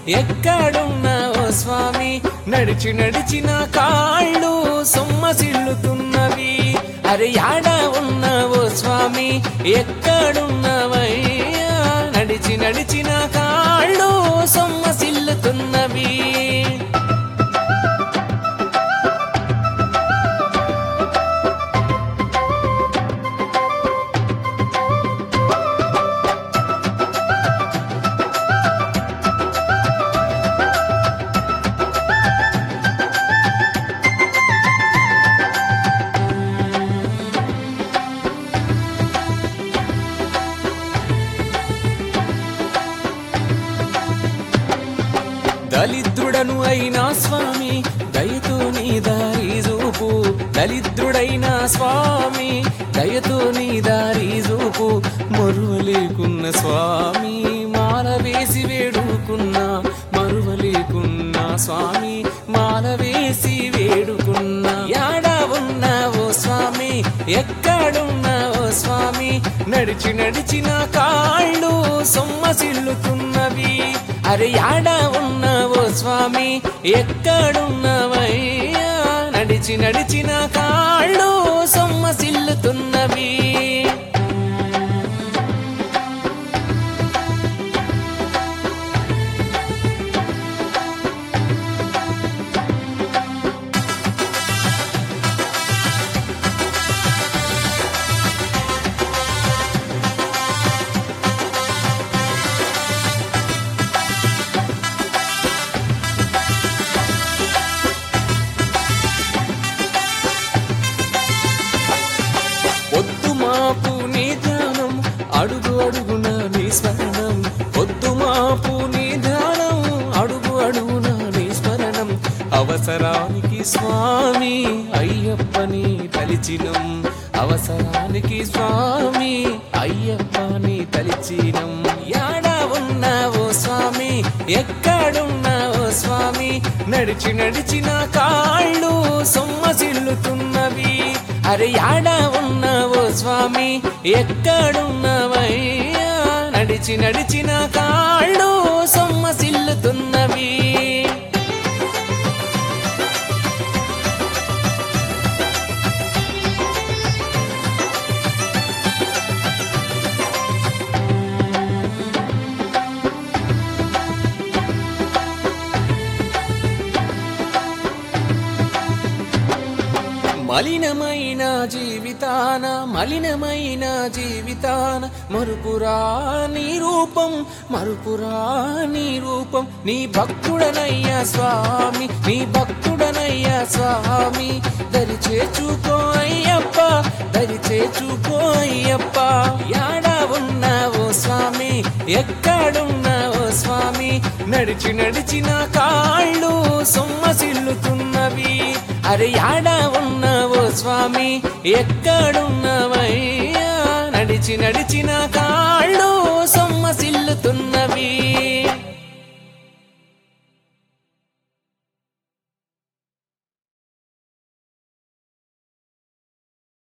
ఎక్కడున్నావో స్వామి నడిచి నడిచిన కాళ్ళు సొమ్మసిల్లుతున్నవి అరే యాడ ఉన్నావో స్వామి ఎక్కడున్నవయ్యా నడిచి నడిచిన కాళ్ళు సొమ్మసిల్లుతున్నవి దళిద్రుడను అయినా స్వామి దయతో నీ దారి చూపు దళిద్రుడైన స్వామి దయతో నీ దారి చూపు మరువలేకున్న స్వామి మాల వేసి వేడుకున్నా మరువలేకున్న స్వామి మాల వేసి వేడుకున్నా యాడా ఉన్నావో స్వామి ఎక్కడున్నావో స్వామి నడిచి నడిచిన కాళ్ళు సొమ్మసిల్లుతున్నవి అరే యాడా ఉన్నావో స్వామి ఎక్కడున్నవయ్యా నడిచి నడిచిన కాళ్ళు సొమ్మసిల్లుతున్నవి పొద్దు మాపు నీ ధ్యానం అడుగు అడుగున నీ స్మరణం పొద్దు మాపు నీ ధ్యానం అడుగు అడుగున నీ స్మరణం అవసరానికి స్వామి అయ్యప్పని తలిచినం అవసరానికి స్వామి అయ్యప్పని తలిచినం యాడా ఉన్నావో స్వామి ఎక్కడున్నావో స్వామి నడిచి నడిచిన కాళ్ళు సొమ్మసిల్లుతున్నవి అరే యాడా ఉన్నావో స్వామి ఎక్కడున్నవయ్యా నడిచి నడిచిన కాళ్ళు సొమ్మసిల్లుతున్నవి మలినమైన జీవితాన మలినమైన జీవితాన మరుపురా నీ రూపం మరుపురా నీ రూపం నీ భక్తుడనయ్యా స్వామి నీ భక్తుడనయ్యా స్వామి దరి చేచుకో అయ్యప్ప దరి చేచుకో అయ్యప్ప యాడా ఉన్నావో స్వామి ఎక్కడున్నావో స్వామి నడిచి నడిచిన కాళ్ళు సొమ్మసిల్లుతున్నవి అరే యాడా ఉన్నావో స్వామి ఎక్కడున్నవయ్యా నడిచి నడిచిన కాళ్ళు సొమ్మసిల్లుతున్నవి